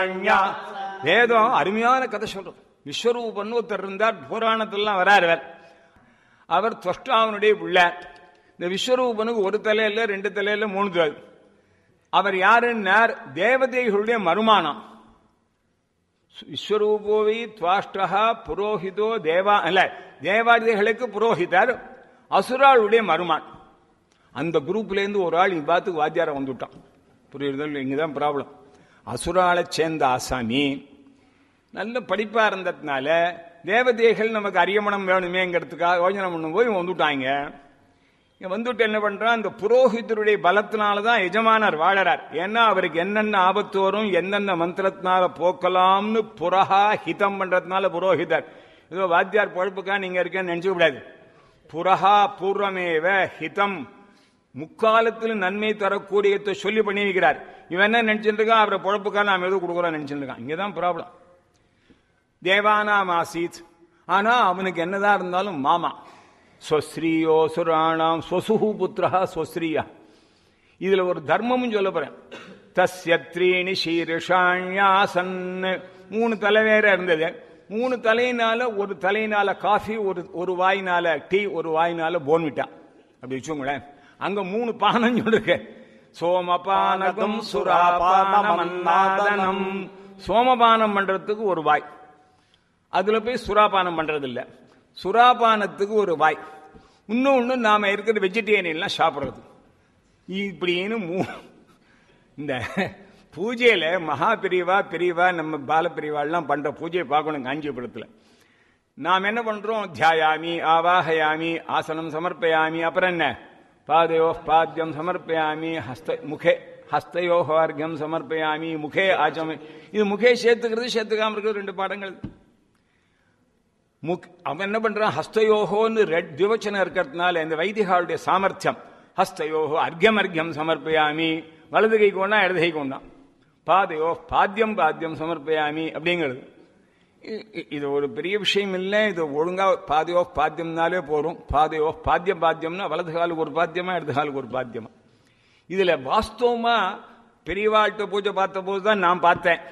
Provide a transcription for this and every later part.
வேதம் அருமையான கதை சொல்றோம் விஸ்வரூபன் ஒருத்தர் இருந்தார் புராணத்திலாம் வராரு அவர். அவர் துவஷ்டாவனுடைய பிள்ளை இந்த விஸ்வரூபனுக்கு ஒரு தலையில ரெண்டு தலையில மூணு தலை அவர் யாருன்னார் தேவதைகளுடைய மருமானம் விஸ்வரூபோவி துவாஷ்டா புரோஹிதோ தேவா அல்ல தேவாதிகளுக்கு புரோஹிதர் அசுராளுடைய மருமான் அந்த குரூப்ல இருந்து ஒரு ஆள் இவ்வாத்துக்கு வாத்தியாரம் வந்துட்டான் புரியுறது இங்கதான் ப்ராப்ளம் அசுராளை சேர்ந்த ஆசாமி நல்ல படிப்பா இருந்ததுனால தேவதைகள் நமக்கு அரியமணம் வேணுமேங்கிறதுக்காக யோஜனை பண்ணும்போது இவன் வந்துட்டாங்க இவன் வந்துட்டு என்ன பண்றான் இந்த புரோஹிதருடைய பலத்தினால தான் எஜமானர் வாழறார் ஏன்னா அவருக்கு என்னென்ன ஆபத்து வரும் என்னென்ன மந்திரத்தினால போக்கலாம்னு புரஹா ஹிதம் பண்றதுனால புரோஹிதர் ஏதோ வாத்தியார் பொழப்புக்கா நீங்க இருக்கேன்னு நினைச்சுக்க கூடாது புரஹா பூர்வமேவ ஹிதம் முக்காலத்தில் நன்மை தரக்கூடியதை சொல்லி பண்ணி வைக்கிறார் இவன் என்ன நினைச்சிட்டு இருக்கான் அவரை பொழப்புக்கா நாம் எதுவும் கொடுக்குறோம் நினைச்சிட்டு இருக்கான் இங்கதான் ப்ராப்ளம் தேவானாம் ஆசீத் ஆனா அவனுக்கு என்னதான் இருந்தாலும் மாமா ஸ்வஸ்ரீயோ சுராணாம் ஸ்வசுஹு புத்திரா ஸ்வஸ்ரீயா இதுல ஒரு தர்மமும் சொல்ல போறேன் தஸ்ய த்ரீணி சீரிஷாண்யாசன் மூணு தலை வேற இருந்தது மூணு தலையினால ஒரு தலையினால காஃபி ஒரு ஒரு வாயினால டீ ஒரு வாயினால போன்விட்டா அப்படி வச்சுக்கோங்களேன் அங்க மூணு பானம் சொல்லிருக்கு சோமபானகம் சுராபானமன்னாதனம் சோமபானம் பண்றதுக்கு ஒரு வாய் அதுல போய் சுறாபானம் பண்றது இல்ல சுறாபானத்துக்கு ஒரு வாய் இன்னொன்னு நாம இருக்கிற வெஜிடேரியன்லாம் சாப்பிடுறது இப்படின்னு மூ இந்த பூஜையில மகா பிரிவா பிரிவா நம்ம பால பிரிவாள்லாம் பண்ற பூஜையை பார்க்கணும் காஞ்சிபுரத்துல நாம் என்ன பண்றோம் தியாயாமி ஆவாஹயாமி ஆசனம் சமர்ப்பயாமி அப்புறம் என்ன பாதையோ பாத்தியம் சமர்ப்பயாமி ஹஸ்த முகே ஹஸ்தையோ அர்க்கம் சமர்ப்பயாமி முகே ஆச்சமி இது முகே சேர்த்துக்கிறது சேர்த்துக்காம இருக்கிறது ரெண்டு பாடங்கள் முக் அவன் என்ன பண்றான் ஹஸ்தயோகோன்னு ரெட் திவச்சனம் இருக்கிறதுனால இந்த வைதிகாவுடைய சாமர்த்தியம் ஹஸ்தயோகோ அர்க்கம் அர்க்கம் சமர்ப்பயாமி வலது கை கொண்டா இடது கை கொண்டான் பாதையோ பாத்தியம் பாத்தியம் சமர்ப்பயாமி அப்படிங்கிறது இ- இ- இது ஒரு பெரிய விஷயம் இல்லை இது ஒழுங்கா பாதையோ பாத்தியம்னாலே போறோம் பாதையோ பாத்தியம் பாத்தியம்னா வலது காலுக்கு ஒரு பாத்தியமா இடது காலுக்கு ஒரு பாத்தியமா இதுல வாஸ்தவமா பெரியவாழ்கிட்ட பூஜை பார்த்த போது தான் நான் பார்த்தேன்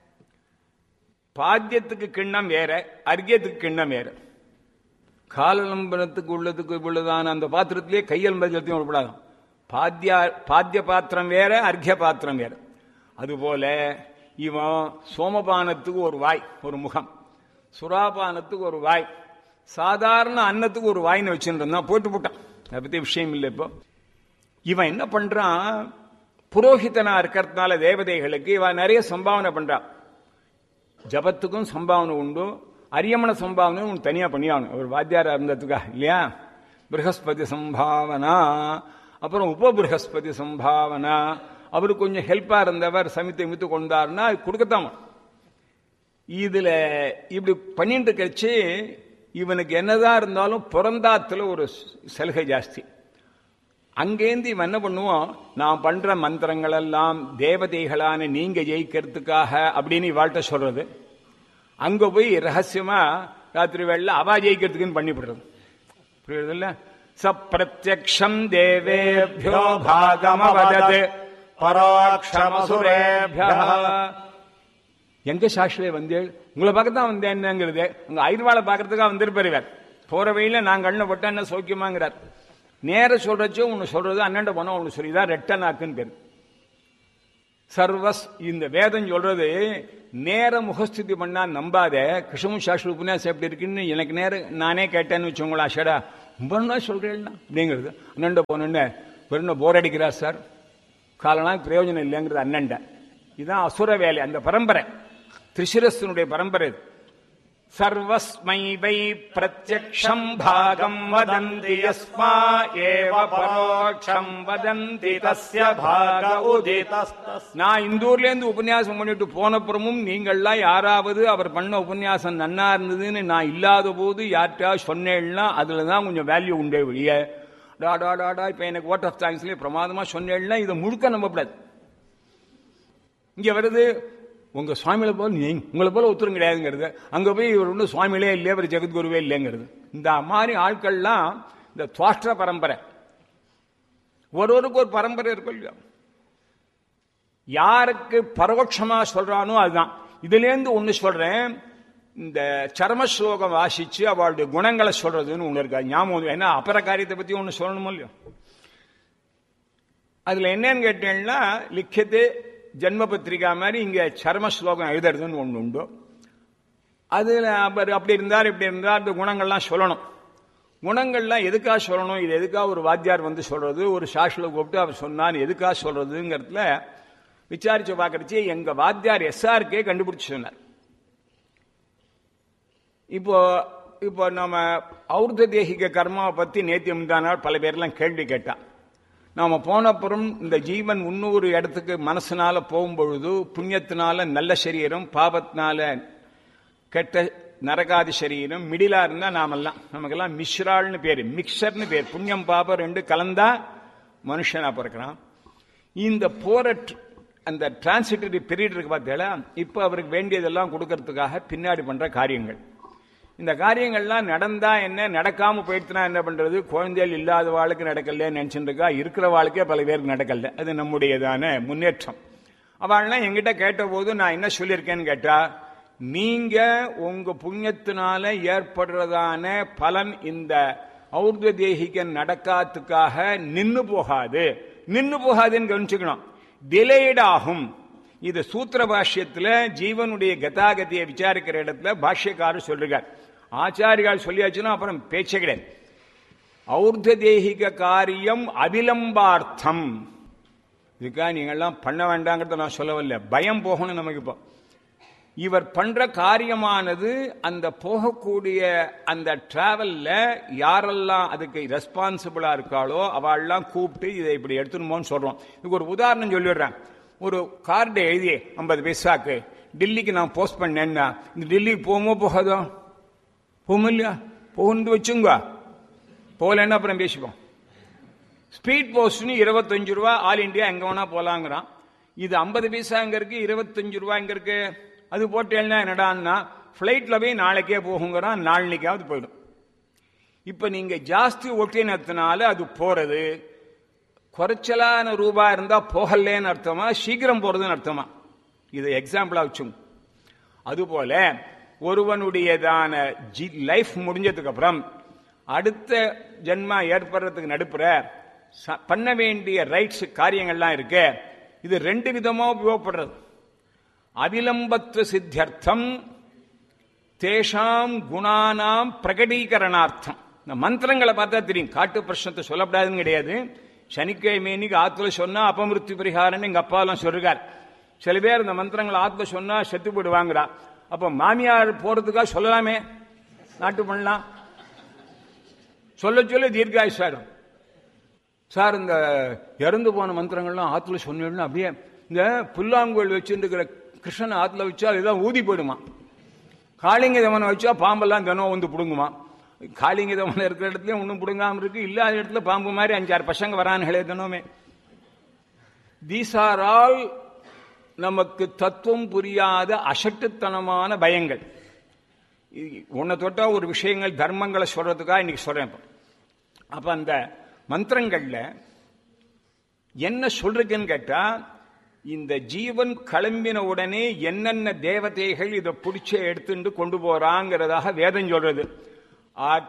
பாத்தியத்துக்கு கிண்ணம் வேற அர்க்கியத்துக்கு கிண்ணம் வேற காலலம்பனத்துக்கு உள்ளதுக்கு உள்ளதான அந்த பாத்திரத்திலே கையல் மதியத்தையும் விடப்படாது பாத்தியா பாத்திய பாத்திரம் வேற அர்க்கிய பாத்திரம் வேற அதுபோல இவன் சோமபானத்துக்கு ஒரு வாய் ஒரு முகம் சுறாபானத்துக்கு ஒரு வாய் சாதாரண அன்னத்துக்கு ஒரு வாய்னு வச்சுட்டு இருந்தான் போட்டு போட்டான் அதை பத்தி விஷயம் இல்லை இப்போ இவன் என்ன பண்றான் புரோஹிதனா இருக்கிறதுனால தேவதைகளுக்கு இவன் நிறைய சம்பாவனை பண்றான் ஜபத்துக்கும் சம்பாவனை உண்டு அரியமண சம்பாவனை உனக்கு தனியா பண்ணியாகணும் ஒரு வாத்தியாரா இருந்ததுக்கா இல்லையா ப்ரஹஸ்பதி சம்பாவனா அப்புறம் உப ப்ரஹஸ்பதி சம்பாவனா அவரு கொஞ்சம் ஹெல்ப்பா இருந்தவர் சமித்தை மித்து கொண்டாருன்னா அது கொடுக்கத்தான் இதுல இப்படி பண்ணிட்டு கழிச்சு இவனுக்கு என்னதான் இருந்தாலும் பிறந்தாத்துல ஒரு சலுகை ஜாஸ்தி அங்கேருந்து இவன் என்ன பண்ணுவோம் நான் பண்ற மந்திரங்கள் எல்லாம் தேவதைகளான நீங்க ஜெயிக்கிறதுக்காக அப்படின்னு இவாழ்கிட்ட சொல்றது அங்க போய் ரகசியமா ராத்திரி வேளை அவா ஜெயிக்கிறதுக்குன்னு பண்ணிவிடுறது புரியுது இல்ல சப்பிரத்யக்ஷம் தேவேபியோ பாகமவதத் பரோட்சமசுரேபிய எங்க சாஸ்திரே வந்தேள் உங்களை பார்க்க தான் வந்தேன்னுங்கிறது உங்க ஐர்வாளை பார்க்கறதுக்காக வந்திருப்பார் இவர் போற வழியில நான் கண்ணை போட்டா என்ன சௌக்கியமாங்கிறார் நேர சொல்றச்சோ ஒன்னு சொல்றது அண்ணன் போனா ஒன்னு சொல்லிதான் ரெட்ட நாக்குன்னு பேர் சர்வஸ் இந்த வேதம் சொல்றது நேர முகஸ்துதி பண்ணா நம்பாத கிருஷ்ணமு சாஸ்திர உபன்யாசம் எப்படி இருக்குன்னு எனக்கு நேரம் நானே கேட்டேன்னு வச்சோங்களா ஷடா ரொம்ப நாள் சொல்றேன்னா அப்படிங்கிறது அண்ணன்ட போனோன்னு வெறும் போர் அடிக்கிறார் சார் காலனா பிரயோஜனம் இல்லைங்கிறது அண்ணன்ட இதுதான் அசுர வேலை அந்த பரம்பரை திரிசிரஸ்தனுடைய பரம்பரை இது சர்வஸ்மை வை பிரத்யக்ஷம் பாகம் வதந்தி யஸ்மா ஏவ பரோட்சம் வதந்தி தஸ்ய பாக உதிதஸ்தஸ் நான் இந்தூர்ல இருந்து உபன்யாசம் பண்ணிட்டு போனப்புறமும் நீங்கள்லாம் யாராவது அவர் பண்ண உபன்யாசம் நன்னா இருந்ததுன்னு நான் இல்லாத போது யார்கிட்டயா சொன்னேன்னா அதுல தான் கொஞ்சம் வேல்யூ உண்டே வெளியே டா டா டா டா இப்ப எனக்கு ஓட் ஆஃப் தேங்க்ஸ்லயே பிரமாதமா சொன்னேன்னா இதை முழுக்க நம்பப்படாது இங்க வருது உங்க சுவாமியில போல நீங்க உங்களை போல ஒத்துரும் கிடையாதுங்கிறது அங்க போய் இவர் ஒன்றும் சுவாமியிலே இல்லையே இவர் ஜெகத்குருவே இல்லைங்கிறது இந்த மாதிரி ஆட்கள்லாம் இந்த துவாஷ்ட பரம்பரை ஒருவருக்கு ஒரு பரம்பரை இருக்கும் இல்லையா யாருக்கு பரோட்சமா சொல்றானோ அதுதான் இதுல இருந்து ஒண்ணு சொல்றேன் இந்த சர்ம ஸ்லோகம் வாசிச்சு அவளுடைய குணங்களை சொல்றதுன்னு ஒண்ணு இருக்கா ஞாபகம் ஏன்னா அபர காரியத்தை பத்தி ஒண்ணு சொல்லணுமோ இல்லையோ அதுல என்னன்னு கேட்டீங்கன்னா லிக்கியத்து ஜென்ம பத்திரிகா மாதிரி இங்க சர்ம ஸ்லோகம் எழுதுறதுன்னு ஒண்ணு உண்டு அதுல அவர் அப்படி இருந்தார் இப்படி இருந்தார் அந்த குணங்கள்லாம் சொல்லணும் குணங்கள்லாம் எதுக்காக சொல்லணும் இது எதுக்காக ஒரு வாத்தியார் வந்து சொல்றது ஒரு சாஷில் கூப்பிட்டு அவர் சொன்னார் எதுக்காக சொல்றதுங்கிறதுல விசாரிச்சு பார்க்கறச்சு எங்க வாத்தியார் எஸ்ஆர்கே கண்டுபிடிச்சு சொன்னார் இப்போ இப்போ நம்ம ஔர்த தேகிக கர்மாவை பத்தி நேத்தி முந்தானால் பல பேர்லாம் கேள்வி கேட்டா நாம போனப்புறம் இந்த ஜீவன் இன்னொரு இடத்துக்கு மனசுனால போகும்பொழுது புண்ணியத்தினால நல்ல சரீரம் பாபத்தினால கெட்ட நரகாதி சரீரம் மிடிலா இருந்தா நாமெல்லாம் நமக்கெல்லாம் மிஸ்ரால்னு பேரு மிக்சர்னு பேர் புண்ணியம் பாபம் ரெண்டு கலந்தா மனுஷனா பிறக்கிறான் இந்த போற tr- அந்த டிரான்சிட்டரி பீரியட் இருக்கு பார்த்தீங்களா இப்போ அவருக்கு வேண்டியதெல்லாம் கொடுக்கறதுக்காக பின்னாடி பண்ற காரியங்கள் இந்த காரியங்கள்லாம் நடந்தா என்ன நடக்காம போயிடுச்சுனா என்ன பண்றது குழந்தைகள் இல்லாத வாழ்க்கை நடக்கல நினைச்சுட்டு இருக்கா இருக்கிற வாழ்க்கையே பல பேருக்கு நடக்கல அது நம்முடையதான முன்னேற்றம் அவள்லாம் என்கிட்ட கேட்ட போது நான் என்ன சொல்லியிருக்கேன்னு கேட்டா நீங்க உங்க புண்ணியத்தினால ஏற்படுறதான பலன் இந்த ஔர்த தேகிக நடக்காத்துக்காக நின்னு போகாது நின்னு போகாதுன்னு கவனிச்சுக்கணும் டிலேட் ஆகும் இது சூத்திர பாஷ்யத்துல ஜீவனுடைய கதாகதியை விசாரிக்கிற இடத்துல பாஷ்யக்காரர் சொல்றார் ஆச்சாரியால் சொல்லியாச்சுன்னா அப்புறம் பேச்சே கிடையாது ஔர்த தேகிக காரியம் அபிலம்பார்த்தம் இதுக்காக நீங்கள்லாம் பண்ண வேண்டாங்கிறத நான் சொல்லவில்லை பயம் போகணும் நமக்கு இப்போ இவர் பண்ற காரியமானது அந்த போகக்கூடிய அந்த டிராவல்ல யாரெல்லாம் அதுக்கு ரெஸ்பான்சிபிளா இருக்காளோ அவள்லாம் கூப்பிட்டு இதை இப்படி எடுத்துணுமோன்னு சொல்றோம் இதுக்கு ஒரு உதாரணம் சொல்லிடுறேன் ஒரு கார்டு எழுதி ஐம்பது பைசாக்கு டெல்லிக்கு நான் போஸ்ட் பண்ணேன்னா இந்த டெல்லிக்கு போகுமோ போகாதோ போகும் இல்லையா போகுன்னு வச்சுங்க போகலன்னா அப்புறம் பேசிப்போம் ஸ்பீட் போஸ்ட்னு இருபத்தஞ்சு ரூபா ஆல் இந்தியா எங்க வேணா போலாங்கிறான் இது ஐம்பது பைசா எங்க இருக்கு இருபத்தஞ்சு ரூபா எங்க இருக்கு அது போட்டேன்னா என்னடான்னா ஃபிளைட்ல போய் நாளைக்கே போகுங்கிறான் நாளைக்காவது போயிடும் இப்ப நீங்க ஜாஸ்தி ஒட்டினத்தினால அது போறது குறைச்சலான ரூபா இருந்தா போகலேன்னு அர்த்தமா சீக்கிரம் போறதுன்னு அர்த்தமா இது எக்ஸாம்பிளா வச்சுங்க அதுபோல ஒருவனுடையதான லைஃப் முடிஞ்சதுக்கு அப்புறம் அடுத்த ஜென்மா ஏற்படுறதுக்கு நடுப்புற ச- பண்ண வேண்டிய ரைட்ஸ் காரியங்கள்லாம் இருக்கு இது ரெண்டு விதமா உபயோகப்படுறது அவிலம்பத்துவ சித்தியர்த்தம் தேஷாம் குணானாம் பிரகடீகரணார்த்தம் இந்த மந்திரங்களை பார்த்தா தெரியும் காட்டு பிரശ്னத்தை சொல்லப்படாதுன்னு கிடையாது சனிக்கிழமை இன்னைக்கு ஆத்துல சொன்னா அபமிருத்தி பரிகாரம்னு எங்க அப்பாலாம் சொல்றார் சில பேர் இந்த மந்திரங்களை ஆத்துல சொன்னா செத்து போயிடுவாங்கடா அப்ப மாமியார் போறதுக்காக சொல்லலாமே நாட்டு பண்ணலாம் சொல்ல சொல்ல தீர்காயுஷாடும் சார் இந்த இறந்து போன மந்திரங்கள்லாம் ஆத்துல சொன்னீங்கன்னா அப்படியே இந்த புல்லாங்குழல் வச்சுருக்கிற கிருஷ்ணன் ஆத்துல வச்சா இதான் ஊதி போயிடுமா காளிங்க தமனை வச்சா பாம்பெல்லாம் தினம் வந்து பிடுங்குமா காளிங்க தமனை இருக்கிற இடத்துல ஒன்றும் பிடுங்காம இருக்கு இல்லாத இடத்துல பாம்பு மாதிரி அஞ்சாறு பசங்க வரானுங்களே தினமே தீஸ் ஆர் ஆல் நமக்கு தத்துவம் புரியாத அசட்டுத்தனமான பயங்கள் உன்னை தொட்டா ஒரு விஷயங்கள் தர்மங்களை சொல்றதுக்காக இன்னைக்கு சொல்றேன் இப்ப. அப்ப அந்த மந்திரங்கள்ல என்ன சொல்றதுன்னு கேட்டா இந்த ஜீவன் கிளம்பின உடனே என்னென்ன தேவதைகள் இதை பிடிச்ச எடுத்துட்டு கொண்டு போறாங்கிறதாக வேதம் சொல்றது ஆ